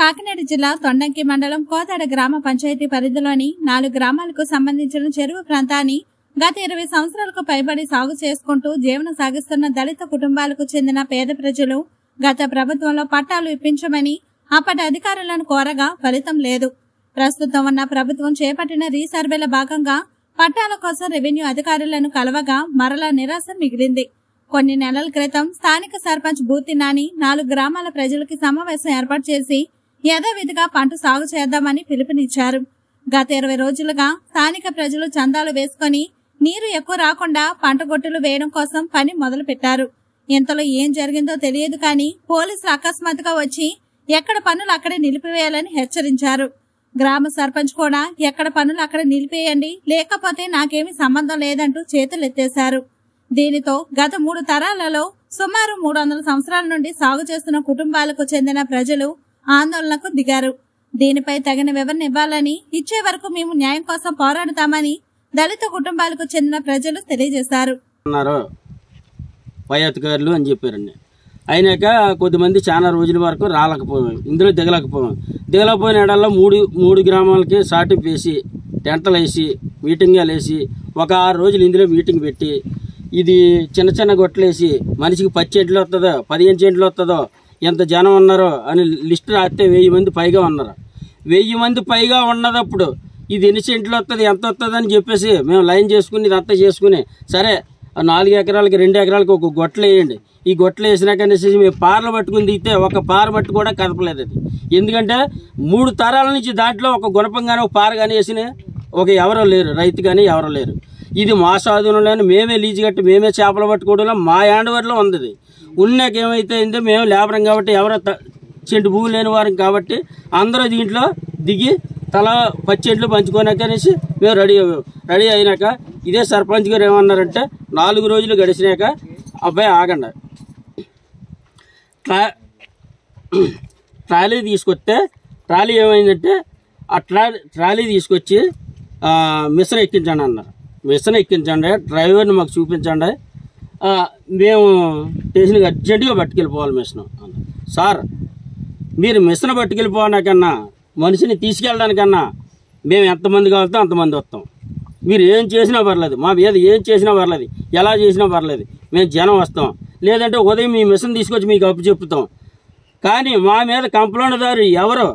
కాకినాడ జిల్లా తొండంకి మండలం కోదాడ గ్రామ పంచాయతీ పరిధిలోని నాలుగు గ్రామాలకు సంబంధించిన చెరువు ప్రాంతాన్ని గత ఇరవై సంవత్సరాలకు పైబడి సాగు చేసుకుంటూ జీవనం సాగిస్తున్న దళిత కుటుంబాలకు చెందిన పేద ప్రజలు గత ప్రభుత్వంలో పట్టాలు ఇప్పించమని అప్పటి అధికారులను కోరగా ఫలితం లేదు ప్రస్తుతం ఉన్న ప్రభుత్వం చేపట్టిన రీసర్వేల భాగంగా పట్టాల కోసం రెవెన్యూ అధికారులను కలవగా మరలా నిరాశ మిగిలింది కొన్ని నెలల క్రితం స్థానిక సర్పంచ్ బూతి నాని నాలుగు గ్రామాల ప్రజలకి సమావేశం ఏర్పాటు చేసి యథావిధిగా పంట సాగు చేద్దామని పిలుపునిచ్చారు గత ఇరవై రోజులుగా స్థానిక ప్రజలు చందాలు వేసుకొని నీరు ఎక్కువ రాకుండా పంట గొట్టులు వేయడం కోసం పని మొదలు పెట్టారు ఇంతలో ఏం జరిగిందో తెలియదు కానీ పోలీసులు అకస్మాత్తుగా వచ్చి ఎక్కడ పనులు అక్కడే నిలిపివేయాలని హెచ్చరించారు గ్రామ సర్పంచ్ కూడా ఎక్కడ పనులు అక్కడ నిలిపేయండి లేకపోతే నాకేమీ సంబంధం లేదంటూ చేతులు ఎత్తేశారు దీనితో గత మూడు తరాలలో సుమారు మూడు వందల సంవత్సరాల నుండి సాగు చేస్తున్న కుటుంబాలకు చెందిన ప్రజలు ఆందోళనకు దిగారు దీనిపై తగిన వివరణ ఇవ్వాలని ఇచ్చే వరకు మేము న్యాయం కోసం పోరాడుతామని దళిత కుటుంబాలకు చెందిన ప్రజలు తెలియజేశారు అన్నారు పై అధికారులు అని చెప్పారండి అయినాక కొద్దిమంది చాలా రోజుల వరకు రాలేకపోయాం ఇందులో దిగలేకపోయాం దిగలేకపోయిన ఏడల్లో మూడు మూడు గ్రామాలకి సాటింపు వేసి టెంటలు వేసి మీటింగ్లు వేసి ఒక ఆరు రోజులు ఇందులో మీటింగ్ పెట్టి ఇది చిన్న చిన్న గొట్టలు వేసి మనిషికి పది చెట్లు వస్తుందో పదిహేను చెట్లు వస్తుందో ఎంత జనం ఉన్నారో అని లిస్ట్ రాస్తే వెయ్యి మంది పైగా ఉన్నారు వెయ్యి మంది పైగా ఉన్నదప్పుడు ఇది ఎన్ని సెంట్లు వస్తుంది ఎంత వస్తుంది అని చెప్పేసి మేము లైన్ చేసుకుని ఇదంతా చేసుకుని సరే ఆ నాలుగు ఎకరాలకి రెండు ఎకరాలకి ఒక గొట్టలు వేయండి ఈ గొట్టలు వేసినాక అనేసి మేము పారలు పట్టుకుని దిగితే ఒక పార పట్టు కూడా కదపలేదు అది ఎందుకంటే మూడు తరాల నుంచి దాంట్లో ఒక గుణపం కానీ ఒక పార కానీ వేసిన ఒక ఎవరో లేరు రైతు కానీ ఎవరో లేరు ఇది మా సాధువులను మేమే లీజు కట్టి మేమే చేపలు పట్టుకోవడంలో మా యాండవరిలో ఉంది ఇది. ఉన్నాక ఏమైతే అయిందో మేము లేబరం కాబట్టి ఎవరో త- చెంటు భూమి లేని వారం కాబట్టి అందరూ దీంట్లో దిగి తల పచ్చెంట్లు పంచుకోనాక అనేసి మేము రెడీ అయ్యాం రెడీ అయినాక ఇదే సర్పంచ్ గారు ఏమన్నారంటే నాలుగు రోజులు గడిచినాక అబ్బాయి ఆగండి ట్రా ట్రాలీ తీసుకొస్తే ట్రాలీ ఏమైందంటే ఆ ట్రా ట్రాలీ తీసుకొచ్చి ఆ, మిషన్ ఎక్కించండి అన్నారు మిషన్ ఎక్కించండి డ్రైవర్ని మాకు చూపించండి ఆ, మేము స్టేషన్కి అర్జెంటుగా పట్టుకెళ్ళిపోవాలి మిషన్ అన్నారు సార్ మీరు మిషన్ పట్టుకెళ్ళిపోవడానికన్నా మనిషిని తీసుకెళ్ళడానికన్నా మేము ఎంతమంది కావాలితే అంతమంది వస్తాం మీరు ఏం చేసినా పర్లేదు మా మీద ఏం చేసినా పర్లేదు ఎలా చేసినా పర్లేదు మేము జనం వస్తాం లేదంటే ఉదయం మీ మిషన్ తీసుకొచ్చి మీకు అప్పు చెప్తాం కానీ మా మీద కంప్లైంట్దారు ఎవరో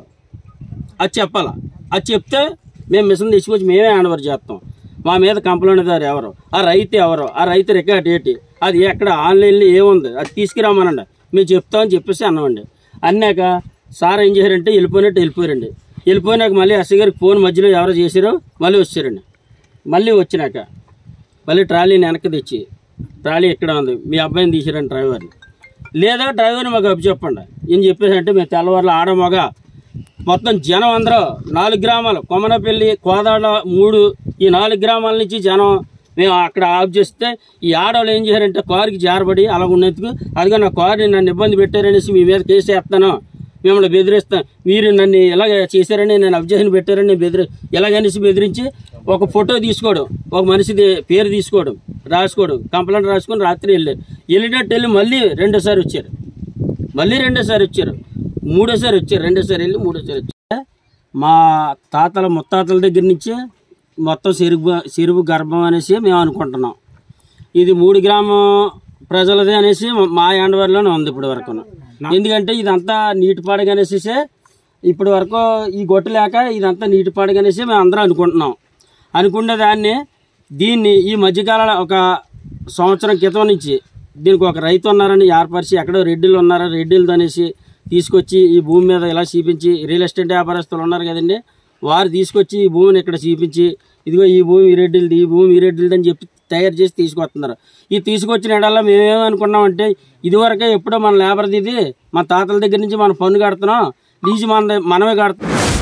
అది చెప్పాలా అది చెప్తే మేము మిషన్ తీసుకొచ్చి మేమే హ్యాండ్ ఓవర్ చేస్తాం మా మీద కంప్లైంట్దారు ఎవరు ఆ రైతు ఎవరు ఆ రైతు రికార్డ్ ఏంటి అది ఎక్కడ ఆన్లైన్లో ఏముంది అది తీసుకురామనండి మేము చెప్తామని చెప్పేసి అన్నామండి అన్నాక సార్ ఏం చేశారంటే వెళ్ళిపోయినట్టు వెళ్ళిపోయారండి వెళ్ళిపోయినాక మళ్ళీ ఎస్ఐ గారికి ఫోన్ మధ్యలో ఎవరో చేశారో మళ్ళీ వచ్చారండి మళ్ళీ వచ్చినాక మళ్ళీ ట్రాలీని వెనక్కి తెచ్చి ట్రాలీ ఇక్కడ ఉంది మీ అబ్బాయిని తీసిరండి డ్రైవర్ని లేదా డ్రైవర్ని మాకు అప్పు చెప్పండి ఏం చెప్పేసి అంటే మేము తెల్లవారులు ఆడమగ మొత్తం జనం అందరూ నాలుగు గ్రామాలు కొమనపల్లి కోదాడ మూడు ఈ నాలుగు గ్రామాల నుంచి జనం మేము అక్కడ ఆఫ్ చేస్తే ఈ ఆడవాళ్ళు ఏం చేశారంటే కారుకి జారబడి అలా ఉన్నందుకు అదిగో నా కారుని నన్ను ఇబ్బంది పెట్టారనేసి మీ మీద కేసు వేస్తాను మిమ్మల్ని బెదిరిస్తాను మీరు నన్ను ఎలాగ చేశారని నేను అబ్జెక్షన్ పెట్టారని నేను బెదిరి ఎలాగనేసి బెదిరించి ఒక ఫోటో తీసుకోవడం ఒక మనిషిది పేరు తీసుకోవడం రాసుకోవడం కంప్లైంట్ రాసుకొని రాత్రి వెళ్ళారు వెళ్ళినట్టు వెళ్ళి మళ్ళీ రెండోసారి వచ్చారు మళ్ళీ రెండోసారి వచ్చారు మూడోసారి వచ్చారు రెండోసారి వెళ్ళి మూడోసారి వచ్చారు మా తాతల ముత్తాతల దగ్గర నుంచి మొత్తం చెరుగు చెరువు గర్భం అనేసి మేము అనుకుంటున్నాం ఇది మూడు గ్రామం ప్రజలదే అనేసి మా యాండవరిలోనే ఉంది ఇప్పటి వరకు ఎందుకంటే ఇదంతా నీటి పాడగా అనేసి ఇప్పటి వరకు ఈ గొట్టు లేక ఇదంతా నీటి పాడగా అనేసి మేము అందరం అనుకుంటున్నాం అనుకున్న దాన్ని దీన్ని ఈ మధ్యకాలంలో ఒక సంవత్సరం క్రితం నుంచి దీనికి ఒక రైతు ఉన్నారని ఏర్పరిచి ఎక్కడో రెడ్డిలు ఉన్నారా రెడ్డిలతో అనేసి తీసుకొచ్చి ఈ భూమి మీద ఇలా చూపించి రియల్ ఎస్టేట్ వ్యాపారస్తులు ఉన్నారు కదండి వారు తీసుకొచ్చి ఈ భూమిని ఇక్కడ చూపించి ఇదిగో ఈ భూమి ఈ రెడ్డిలది ఈ భూమి ఈ రెడ్డిలది అని చెప్పి తయారు చేసి తీసుకొస్తున్నారు ఈ తీసుకొచ్చిన ఎడల్లా మేమేమనుకున్నామంటే ఇదివరకే ఎప్పుడో మన లేబర్ది ఇది మన తాతల దగ్గర నుంచి మనం పన్ను కడుతున్నాం లీజు మన మనమే కడుతున్నాం